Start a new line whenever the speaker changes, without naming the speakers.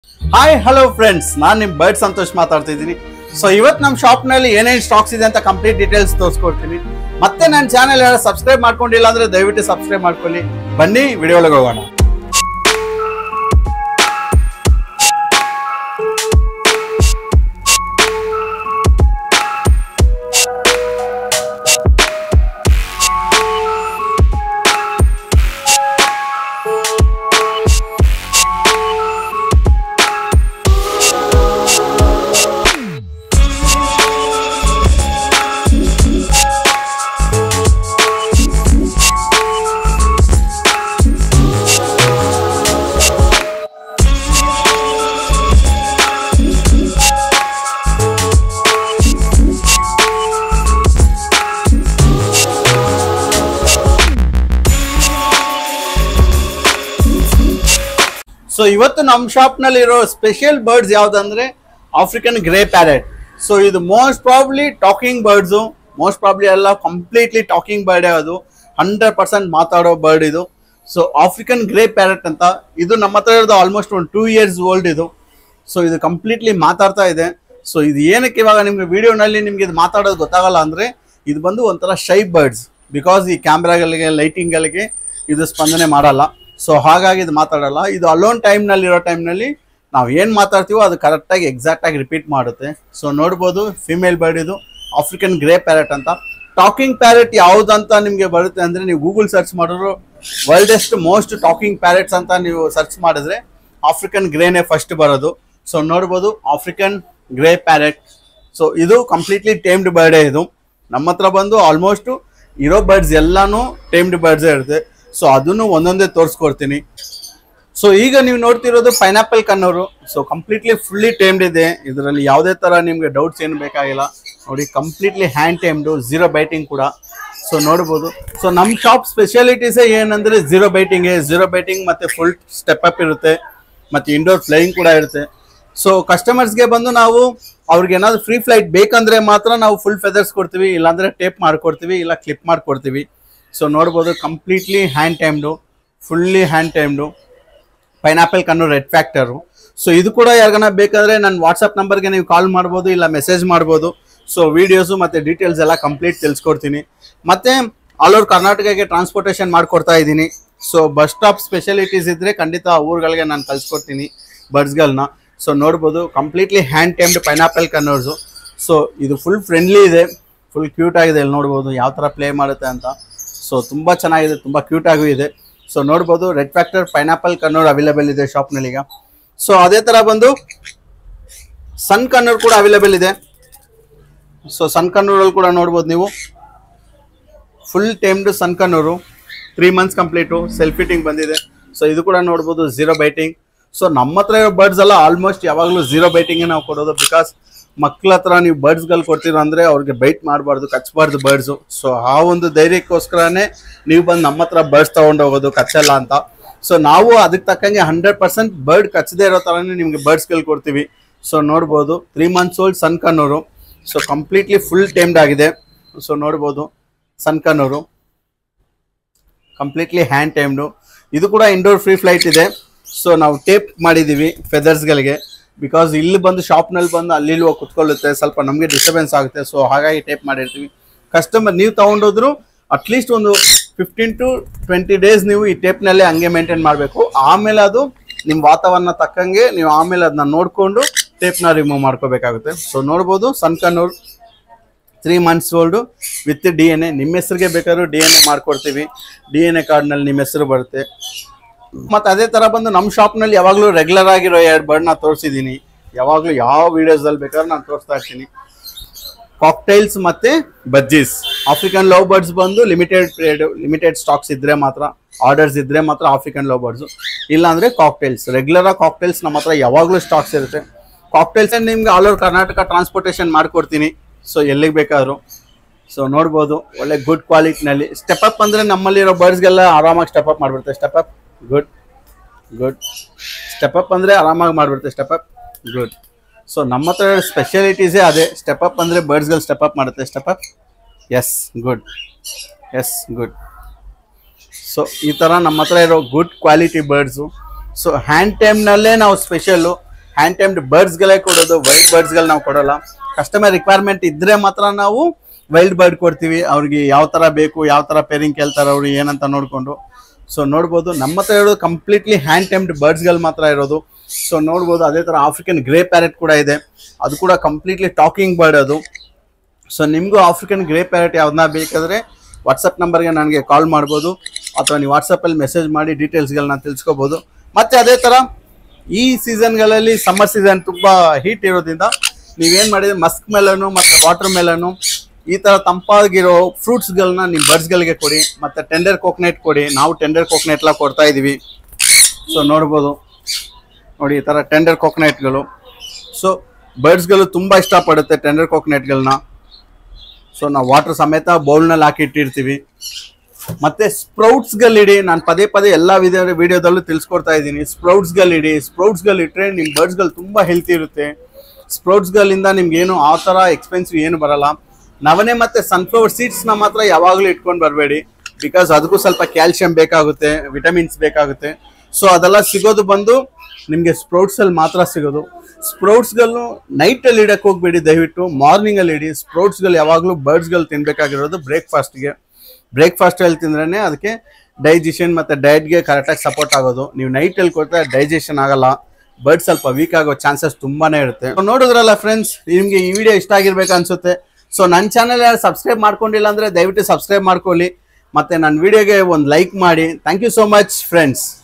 hi hello friends ನಾನು ನಿಮ್ bird Santosh ಮಾತಾಡ್ತಿದ್ದೀನಿ ಸೊ ಇವತ್ತು ನಮ್ಮ ಶಾಪ್ನಲ್ಲಿ ಏನೇನು ಸ್ಟಾಕ್ಸ್ ಇದೆ ಅಂತ ಕಂಪ್ಲೀಟ್ ಡೀಟೇಲ್ಸ್ ತೋರಿಸ್ಕೊಡ್ತೀನಿ ಮತ್ತೆ ನನ್ನ ಚಾನೆಲ್ ಯಾರು ಸಬ್ಸ್ಕ್ರೈಬ್ ಮಾಡ್ಕೊಂಡಿಲ್ಲ ಅಂದ್ರೆ ದಯವಿಟ್ಟು ಸಬ್ಸ್ಕ್ರೈಬ್ ಮಾಡ್ಕೊಳ್ಳಿ ಬನ್ನಿ ವಿಡಿಯೋ ಒಳಗೆ ಹೋಗೋಣ ಸೊ ಇವತ್ತು ನಮ್ಮ ಶಾಪ್ನಲ್ಲಿ ಇರೋ ಸ್ಪೆಷಲ್ ಬರ್ಡ್ಸ್ ಯಾವ್ದಂದ್ರೆ ಆಫ್ರಿಕನ್ ಗ್ರೇ ಪ್ಯಾರೆಟ್ ಸೊ ಇದು most probably talking birds most probably ಎಲ್ಲ ಕಂಪ್ಲೀಟ್ಲಿ ಟಾಕಿಂಗ್ ಬರ್ಡ್ ಅದು ಹಂಡ್ರೆಡ್ ಪರ್ಸೆಂಟ್ ಮಾತಾಡೋ ಬರ್ಡ್ ಇದು ಸೊ ಆಫ್ರಿಕನ್ ಗ್ರೇ ಪ್ಯಾರೆಟ್ ಅಂತ ಇದು ನಮ್ಮ ಹತ್ರ ಇರೋದು ಆಲ್ಮೋಸ್ಟ್ ಒಂದು ಟೂ ಇಯರ್ಸ್ ಓಲ್ಡ್ ಇದು ಸೊ ಇದು ಕಂಪ್ಲೀಟ್ಲಿ ಮಾತಾಡ್ತಾ ಇದೆ ಸೊ ಇದು ಏನಕ್ಕೆ ಇವಾಗ ನಿಮ್ಗೆ ವಿಡಿಯೋನಲ್ಲಿ ನಿಮ್ಗೆ ಇದು ಮಾತಾಡೋದು ಗೊತ್ತಾಗಲ್ಲ ಅಂದ್ರೆ ಇದು ಬಂದು ಒಂಥರ ಶೈ ಬರ್ಡ್ಸ್ ಬಿಕಾಸ್ ಈ ಕ್ಯಾಮ್ರಾಗಳಿಗೆ ಲೈಟಿಂಗ್ಗಳಿಗೆ ಇದು ಸ್ಪಂದನೆ ಮಾಡಲ್ಲ ಸೊ ಹಾಗಾಗಿ ಇದು ಮಾತಾಡಲ್ಲ ಇದು ಅಲೋನ್ ಟೈಮ್ನಲ್ಲಿ ಇರೋ ಟೈಮ್ನಲ್ಲಿ ನಾವು ಏನು ಮಾತಾಡ್ತೀವೋ ಅದು ಕರೆಕ್ಟಾಗಿ ಎಕ್ಸಾಕ್ಟಾಗಿ ರಿಪೀಟ್ ಮಾಡುತ್ತೆ ಸೊ ನೋಡ್ಬೋದು ಫಿಮೇಲ್ ಬರ್ಡ್ ಇದು ಆಫ್ರಿಕನ್ ಗ್ರೇ ಪ್ಯಾರೆಟ್ ಅಂತ ಟಾಕಿಂಗ್ ಪ್ಯಾರೆಟ್ ಯಾವುದಂತ ನಿಮಗೆ ಬರುತ್ತೆ ಅಂದರೆ ನೀವು ಗೂಗಲ್ ಸರ್ಚ್ ಮಾಡಿದ್ರು ವರ್ಲ್ಡೆಸ್ಟ್ ಮೋಸ್ಟ್ ಟಾಕಿಂಗ್ ಪ್ಯಾರೆಟ್ಸ್ ಅಂತ ನೀವು ಸರ್ಚ್ ಮಾಡಿದ್ರೆ ಆಫ್ರಿಕನ್ ಗ್ರೇನೇ ಫಸ್ಟ್ ಬರೋದು ಸೊ ನೋಡ್ಬೋದು ಆಫ್ರಿಕನ್ ಗ್ರೇ ಪ್ಯಾರೆಟ್ ಸೊ ಇದು ಕಂಪ್ಲೀಟ್ಲಿ ಟೇಮ್ಡ್ ಬರ್ಡೇ ಇದು ನಮ್ಮ ಹತ್ರ ಬಂದು ಆಲ್ಮೋಸ್ಟ್ ಇರೋ ಬರ್ಡ್ಸ್ ಎಲ್ಲಾನು ಟೇಮ್ಡ್ ಬರ್ಡ್ಸ್ ಇರುತ್ತೆ ಸೊ ಅದನ್ನು ಒಂದೊಂದೇ ತೋರಿಸ್ಕೊಡ್ತೀನಿ ಸೊ ಈಗ ನೀವು ನೋಡ್ತಿರೋದು pineapple conure so completely fully tamed ಇದೆ ಇದರಲ್ಲಿ ಯಾವುದೇ ತರ ನಿಮ್ಗೆ ಡೌಟ್ಸ್ ಏನು ಬೇಕಾಗಿಲ್ಲ ನೋಡಿ completely hand tamed zero biting ಕೂಡ ಸೊ ನೋಡ್ಬೋದು ಸೊ ನಮ್ಮ ಶಾಪ್ ಸ್ಪೆಷಾಲಿಟೀಸೇ ಏನಂದ್ರೆ ಝೀರೋ ಬೈಟಿಂಗ್ ಝೀರೋ ಬೈಟಿಂಗ್ ಮತ್ತೆ ಫುಲ್ ಸ್ಟೆಪ್ ಅಪ್ ಇರುತ್ತೆ ಮತ್ತೆ ಇಂಡೋರ್ ಫ್ಲೈಯಿಂಗ್ ಕೂಡ ಇರುತ್ತೆ ಸೊ ಕಸ್ಟಮರ್ಸ್ಗೆ ಬಂದು ನಾವು ಅವ್ರಿಗೆ ಏನಾದ್ರು ಫ್ರೀ ಫ್ಲೈಟ್ ಬೇಕಂದ್ರೆ ಮಾತ್ರ ನಾವು ಫುಲ್ ಫೆದರ್ಸ್ ಕೊಡ್ತೀವಿ ಇಲ್ಲಾಂದ್ರೆ ಟೇಪ್ ಮಾಡ್ಕೊಡ್ತೀವಿ ಇಲ್ಲ ಕ್ಲಿಪ್ ಮಾಡ್ಕೊಡ್ತೀವಿ ಸೊ ನೋಡ್ಬೋದು completely hand tamed fully hand tamed pineapple conure red factor so ಇದು ಕೂಡ ಯಾರಿಗಾನ ಬೇಕಾದ್ರೆ ನನ್ನ ವಾಟ್ಸಪ್ ನಂಬರ್ಗೆ ನೀವು ಕಾಲ್ ಮಾಡ್ಬೋದು ಇಲ್ಲ ಮೆಸೇಜ್ ಮಾಡ್ಬೋದು ಸೊ ವಿಡಿಯೋಸು ಮತ್ತು ಡೀಟೇಲ್ಸ್ ಎಲ್ಲ ಕಂಪ್ಲೀಟ್ ತಿಳಿಸ್ಕೊಡ್ತೀನಿ ಮತ್ತೆ ಆಲ್ ಓವರ್ ಕರ್ನಾಟಕಕ್ಕೆ ಟ್ರಾನ್ಸ್ಪೋರ್ಟೇಷನ್ ಮಾಡ್ಕೊಡ್ತಾ ಇದ್ದೀನಿ ಸೊ ಬಸ್ ಸ್ಟಾಪ್ ಸ್ಪೆಷಾಲಿಟೀಸ್ ಇದ್ದರೆ ಖಂಡಿತ ಆ ಊರುಗಳಿಗೆ ನಾನು ಕಳ್ಸ್ಕೊಡ್ತೀನಿ ಬರ್ಡ್ಸ್ಗಳನ್ನ ಸೊ ನೋಡ್ಬೋದು completely hand tamed pineapple conures so ಇದು ಫುಲ್ ಫ್ರೆಂಡ್ಲಿ ಇದೆ ಫುಲ್ ಕ್ಯೂಟ್ ಆಗಿದೆ ಇಲ್ಲಿ ನೋಡ್ಬೋದು ಯಾವ ಥರ ಪ್ಲೇ ಮಾಡುತ್ತೆ ಅಂತ ಸೊ ತುಂಬ ಚೆನ್ನಾಗಿದೆ ತುಂಬ ಕ್ಯೂಟ್ ಆಗೂ ಇದೆ ಸೊ ನೋಡ್ಬೋದು red factor pineapple conure available ಇದೆ ಶಾಪ್ನಲ್ಲಿ ಈಗ ಸೊ ಅದೇ ಥರ ಬಂದು ಸನ್ ಕನ್ನೂರ್ ಕೂಡ ಅವೈಲೇಬಲ್ ಇದೆ ಸೊ ಸನ್ ಕನ್ನೂರಲ್ಲಿ ಕೂಡ ನೋಡ್ಬೋದು ನೀವು full tamed sun conure three months complete self feeding ಬಂದಿದೆ ಸೊ ಇದು ಕೂಡ ನೋಡ್ಬೋದು ಝೀರೋ ಬೈಟಿಂಗ್ ಸೊ ನಮ್ಮ ಹತ್ರ ಇರೋ ಬರ್ಡ್ಸ್ ಎಲ್ಲ ಆಲ್ಮೋಸ್ಟ್ ಯಾವಾಗಲೂ ಝೀರೋ ಬೈಟಿಂಗ್ ನಾವು ಕೊಡೋದು ಬಿಕಾಸ್ ಮಕ್ಳ ಹತ್ರ ನೀವು ಬರ್ಡ್ಸ್ಗಳು ಕೊಡ್ತೀರ ಅಂದ್ರೆ ಅವ್ರಿಗೆ ಬೈಟ್ ಮಾಡಬಾರ್ದು ಕಚ್ಚಬಾರ್ದು ಬರ್ಡ್ಸು ಸೊ ಆ ಒಂದು ಧೈರ್ಯಕ್ಕೋಸ್ಕರನೇ ನೀವು ಬಂದು ನಮ್ಮ ಹತ್ರ ಬರ್ಡ್ಸ್ ತಗೊಂಡು ಹೋಗೋದು ಕಚ್ಚಲ್ಲ ಅಂತ ಸೊ ನಾವು ಅದಕ್ಕೆ ತಕ್ಕಂಗೆ ಹಂಡ್ರೆಡ್ ಪರ್ಸೆಂಟ್ ಬರ್ಡ್ ಕಚ್ಚದೇ ಇರೋ ಥರನೇ ನಿಮಗೆ ಬರ್ಡ್ಸ್ಗಳು ಕೊಡ್ತೀವಿ ಸೊ ನೋಡ್ಬೋದು three months old sun conure so completely full tamed ಆಗಿದೆ ಸೊ ನೋಡ್ಬೋದು sun conure completely hand tamed ಇದು ಕೂಡ ಇಂಡೋರ್ ಫ್ರೀ ಫ್ಲೈಟ್ ಇದೆ ಸೊ ನಾವು ಟೇಪ್ ಮಾಡಿದ್ದೀವಿ ಫೆದರ್ಸ್ಗಳಿಗೆ ಬಿಕಾಸ್ ಇಲ್ಲಿ ಬಂದು ಶಾಪ್ನಲ್ಲಿ ಬಂದು ಅಲ್ಲಿ ಇಲ್ಲಿ ಹೋಗಿ ಕುತ್ಕೊಳ್ಳುತ್ತೆ ಸ್ವಲ್ಪ ನಮಗೆ ಡಿಸ್ಟರ್ಬೆನ್ಸ್ ಆಗುತ್ತೆ ಸೊ ಹಾಗಾಗಿ ಟೇಪ್ ಮಾಡಿರ್ತೀವಿ ಕಸ್ಟಮರ್ ನೀವು ತೊಗೊಂಡೋದ್ರು ಅಟ್ಲೀಸ್ಟ್ ಒಂದು ಫಿಫ್ಟೀನ್ ಟು ಟ್ವೆಂಟಿ ಡೇಸ್ ನೀವು ಈ ಟೇಪ್ನಲ್ಲೇ ಹಂಗೆ ಮೇಂಟೈನ್ ಮಾಡಬೇಕು ಆಮೇಲೆ ಅದು ನಿಮ್ಮ ವಾತಾವರಣ ತಕ್ಕಂಗೆ ನೀವು ಆಮೇಲೆ ಅದನ್ನ ನೋಡಿಕೊಂಡು ಟೇಪ್ನ ರಿಮೂವ್ ಮಾಡ್ಕೋಬೇಕಾಗುತ್ತೆ ಸೊ ನೋಡ್ಬೋದು sun conure three months old with D N A ನಿಮ್ಮ ಹೆಸರಿಗೆ ಬೇಕಾದ್ರೂ ಡಿ ಎನ್ ಎ ಮಾಡ್ಕೊಡ್ತೀವಿ ಡಿ ಎನ್ ಎ ಕಾರ್ಡ್ನಲ್ಲಿ ನಿಮ್ಮ ಹೆಸರು ಬರುತ್ತೆ ಮತ್ತು ಅದೇ ಥರ ಬಂದು ನಮ್ಮ ಶಾಪ್ನಲ್ಲಿ ಯಾವಾಗಲೂ ರೆಗ್ಯುಲರ್ ಆಗಿರೋ ಎರಡು ಬರ್ಡ್ನ ತೋರಿಸಿದ್ದೀನಿ ಯಾವಾಗಲೂ ಯಾವ ವೀಡಿಯೋಸಲ್ಲಿ ಬೇಕಾದ್ರೂ ನಾನು ತೋರಿಸ್ತಾ ಇರ್ತೀನಿ ಕಾಕ್ಟೈಲ್ಸ್ ಮತ್ತೆ ಬಜ್ಜೀಸ್ ಆಫ್ರಿಕನ್ ಲವ್ ಬರ್ಡ್ಸ್ ಬಂದು ಲಿಮಿಟೆಡ್ ಪೀರಿಯಡ್ ಲಿಮಿಟೆಡ್ ಸ್ಟಾಕ್ಸ್ ಇದ್ರೆ ಮಾತ್ರ ಆರ್ಡರ್ಸ್ ಇದ್ರೆ ಮಾತ್ರ ಆಫ್ರಿಕನ್ ಲವ್ ಬರ್ಡ್ಸ್ ಇಲ್ಲಾಂದ್ರೆ ಕಾಕ್ಟೈಲ್ಸ್ ರೆಗ್ಯುಲರ್ ಆಗಿ ಕಾಕ್ಟೈಲ್ಸ್ ನಮ್ಮ ಹತ್ರ ಯಾವಾಗಲೂ ಸ್ಟಾಕ್ಸ್ ಇರುತ್ತೆ ಕಾಕ್ಟೈಲ್ಸ್ ನಿಮ್ಗೆ ಆಲ್ ಓವರ್ ಕರ್ನಾಟಕ ಟ್ರಾನ್ಸ್ಪೋರ್ಟೇಷನ್ ಮಾಡಿಕೊಡ್ತೀನಿ ಸೊ ಎಲ್ಲಿಗೆ ಬೇಕಾದ್ರು ಸೊ ನೋಡ್ಬೋದು ಒಳ್ಳೆ ಗುಡ್ ಕ್ವಾಲಿಟಿನಲ್ಲಿ ಸ್ಟೆಪ್ ಅಪ್ ಅಂದರೆ ನಮ್ಮಲ್ಲಿರೋ ಬರ್ಡ್ಸ್ಗೆಲ್ಲ ಆರಾಮಾಗಿ ಸ್ಟೆಪ್ ಅಪ್ ಮಾಡಿಬಿಡುತ್ತೆ step up good good step up ಅಂದರೆ ಆರಾಮಾಗಿ ಮಾಡಿಬಿಡುತ್ತೆ ಸ್ಟೆಪ್ ಅಪ್ ಗುಡ್ ಸೊ ನಮ್ಮ ಹತ್ರ ಸ್ಪೆಷಾಲಿಟೀಸೇ ಅದೇ ಸ್ಟೆಪ್ ಅಪ್ ಅಂದರೆ ಬರ್ಡ್ಸ್ಗಳು ಸ್ಟೆಪ್ ಅಪ್ ಮಾಡುತ್ತೆ step up yes good yes good so ಈ ಥರ ನಮ್ಮ ಹತ್ರ ಇರೋ good quality birds so hand ಟೈಮ್ನಲ್ಲೇ ನಾವು ಸ್ಪೆಷಲ್ಲು ಹ್ಯಾಂಡ್ ಟೈಮ್ಡ್ ಬರ್ಡ್ಸ್ಗಳೇ ಕೊಡೋದು ವೈಲ್ಡ್ ಬರ್ಡ್ಸ್ಗಳು ನಾವು ಕೊಡೋಲ್ಲ ಕಸ್ಟಮರ್ ರಿಕ್ವೈರ್ಮೆಂಟ್ ಇದ್ರೆ ಮಾತ್ರ ನಾವು ವೈಲ್ಡ್ ಬರ್ಡ್ ಕೊಡ್ತೀವಿ ಅವ್ರಿಗೆ ಯಾವ ಥರ ಬೇಕು ಯಾವ ಥರ ಪೇರಿಂಗ್ ಕೇಳ್ತಾರೆ ಅವ್ರು ಏನಂತ ನೋಡಿಕೊಂಡು ಸೊ ನೋಡ್ಬೋದು ನಮ್ಮ ಹತ್ರ ಇರೋದು ಕಂಪ್ಲೀಟ್ಲಿ ಹ್ಯಾಂಡ್ ಟೈಮ್ಡ್ ಬರ್ಡ್ಸ್ಗಳು ಮಾತ್ರ ಇರೋದು ಸೊ ನೋಡ್ಬೋದು ಅದೇ ಥರ ಆಫ್ರಿಕನ್ ಗ್ರೇ ಪ್ಯಾರೆಟ್ ಕೂಡ ಇದೆ ಅದು ಕೂಡ ಕಂಪ್ಲೀಟ್ಲಿ ಟಾಕಿಂಗ್ ಬರ್ಡ್ ಅದು ಸೊ ನಿಮಗೂ ಆಫ್ರಿಕನ್ ಗ್ರೇ ಪ್ಯಾರೆಟ್ ಯಾವ್ದನ್ನ ಬೇಕಾದರೆ ವಾಟ್ಸಪ್ ನಂಬರ್ಗೆ ನನಗೆ ಕಾಲ್ ಮಾಡ್ಬೋದು ಅಥವಾ ನೀವು ವಾಟ್ಸಪ್ಪಲ್ಲಿ ಮೆಸೇಜ್ ಮಾಡಿ ಡೀಟೇಲ್ಸ್ಗಳನ್ನ ತಿಳ್ಸ್ಕೊಬೋದು ಮತ್ತು ಅದೇ ಥರ ಈ ಸೀಸನ್ಗಳಲ್ಲಿ ಸಮ್ಮರ್ ಸೀಸನ್ ತುಂಬ ಹೀಟ್ ಇರೋದ್ರಿಂದ ನೀವೇನು ಮಾಡಿದ್ರೆ ಮಸ್ಕ್ ಮೆಲನು ಮತ್ತು ವಾಟರ್ ಮೆಲನು ಈ ಥರ ತಂಪಾಗಿರೋ ಫ್ರೂಟ್ಸ್ಗಳನ್ನ ನಿಮ್ಮ ಬರ್ಡ್ಸ್ಗಳಿಗೆ ಕೊಡಿ ಮತ್ತು ಟೆಂಡರ್ ಕೋಕ್ನೆಟ್ ಕೊಡಿ ನಾವು ಟೆಂಡರ್ ಕೋಕ್ನೆಟ್ಲ ಕೊಡ್ತಾ ಇದ್ದೀವಿ ಸೊ ನೋಡ್ಬೋದು ನೋಡಿ ಈ ಥರ ಟೆಂಡರ್ ಕೋಕೋನಟ್ಗಳು ಸೊ ಬರ್ಡ್ಸ್ಗಳು ತುಂಬ ಇಷ್ಟಪಡುತ್ತೆ ಟೆಂಡರ್ ಕೋಕೋನಟ್ಗಳನ್ನ ಸೊ ನಾವು ವಾಟರ್ ಸಮೇತ ಬೌಲ್ನಲ್ಲಿ ಹಾಕಿ ಇಟ್ಟಿರ್ತೀವಿ ಮತ್ತೆ ಸ್ಪ್ರೌಟ್ಸ್ಗಳಿಡಿ ನಾನು ಪದೇ ಪದೇ ಎಲ್ಲ ವಿಡಿಯೋ ವಿಡಿಯೋದಲ್ಲೂ ತಿಳಿಸ್ಕೊಡ್ತಾ ಇದ್ದೀನಿ ಸ್ಪ್ರೌಟ್ಸ್ಗಳಿಡಿ ಸ್ಪ್ರೌಟ್ಸ್ಗಳು ಇಟ್ಟರೆ ನಿಮ್ಮ ಬರ್ಡ್ಸ್ಗಳು ತುಂಬ ಹೆಲ್ತಿ ಇರುತ್ತೆ ಸ್ಪ್ರೌಟ್ಸ್ಗಳಿಂದ ನಿಮ್ಗೆ ಏನು ಆ ಥರ ಎಕ್ಸ್ಪೆನ್ಸಿವ್ ಏನು ಬರಲ್ಲ ನವನೆ ಮತ್ತು ಸನ್ಫ್ಲವರ್ ಸೀಡ್ಸ್ನ ಮಾತ್ರ ಯಾವಾಗಲೂ ಇಟ್ಕೊಂಡು ಬರಬೇಡಿ ಬಿಕಾಸ್ ಅದಕ್ಕೂ ಸ್ವಲ್ಪ ಕ್ಯಾಲ್ಶಿಯಂ ಬೇಕಾಗುತ್ತೆ ವಿಟಮಿನ್ಸ್ ಬೇಕಾಗುತ್ತೆ ಸೊ ಅದೆಲ್ಲ ಸಿಗೋದು ಬಂದು ನಿಮಗೆ ಸ್ಪ್ರೌಟ್ಸಲ್ಲಿ ಮಾತ್ರ ಸಿಗೋದು ಸ್ಪ್ರೌಟ್ಸ್ಗಳು ನೈಟಲ್ಲಿ ಇಡಕ್ಕೆ ಹೋಗ್ಬೇಡಿ ದಯವಿಟ್ಟು ಮಾರ್ನಿಂಗಲ್ಲಿ ಇಡಿ ಸ್ಪ್ರೌಟ್ಸ್ಗಳು ಯಾವಾಗಲೂ ಬರ್ಡ್ಸ್ಗಳು ತಿನ್ಬೇಕಾಗಿರೋದು ಬ್ರೇಕ್ಫಾಸ್ಟ್ಗೆ ಬ್ರೇಕ್ಫಾಸ್ಟಲ್ಲಿ ತಿಂದ್ರೇ ಅದಕ್ಕೆ ಡೈಜೆಷನ್ ಮತ್ತು ಡಯಟ್ಗೆ ಕರೆಕ್ಟಾಗಿ ಸಪೋರ್ಟ್ ಆಗೋದು ನೀವು ನೈಟಲ್ಲಿ ಕೊಟ್ಟರೆ ಡೈಜೆಷನ್ ಆಗಲ್ಲ ಬರ್ಡ್ ಸ್ವಲ್ಪ ವೀಕ್ ಆಗೋ ಚಾನ್ಸಸ್ ತುಂಬಾನೇ ಇರುತ್ತೆ So, ನೋಡಿದ್ರಲ್ಲ ಫ್ರೆಂಡ್ಸ್ ನಿಮಗೆ ಈ ವಿಡಿಯೋ ಇಷ್ಟ ಆಗಿರ್ಬೇಕು ಅನ್ಸುತ್ತೆ ಸೊ ನನ್ನ ಚಾನಲ್ ಯಾರು ಸಬ್ಸ್ಕ್ರೈಬ್ ಮಾಡ್ಕೊಂಡಿಲ್ಲ ಅಂದರೆ ದಯವಿಟ್ಟು ಸಬ್ಸ್ಕ್ರೈಬ್ ಮಾಡ್ಕೊಳ್ಳಿ ಮತ್ತು ನನ್ನ ವಿಡಿಯೋಗೆ ಒಂದು ಲೈಕ್ ಮಾಡಿ thank you so much friends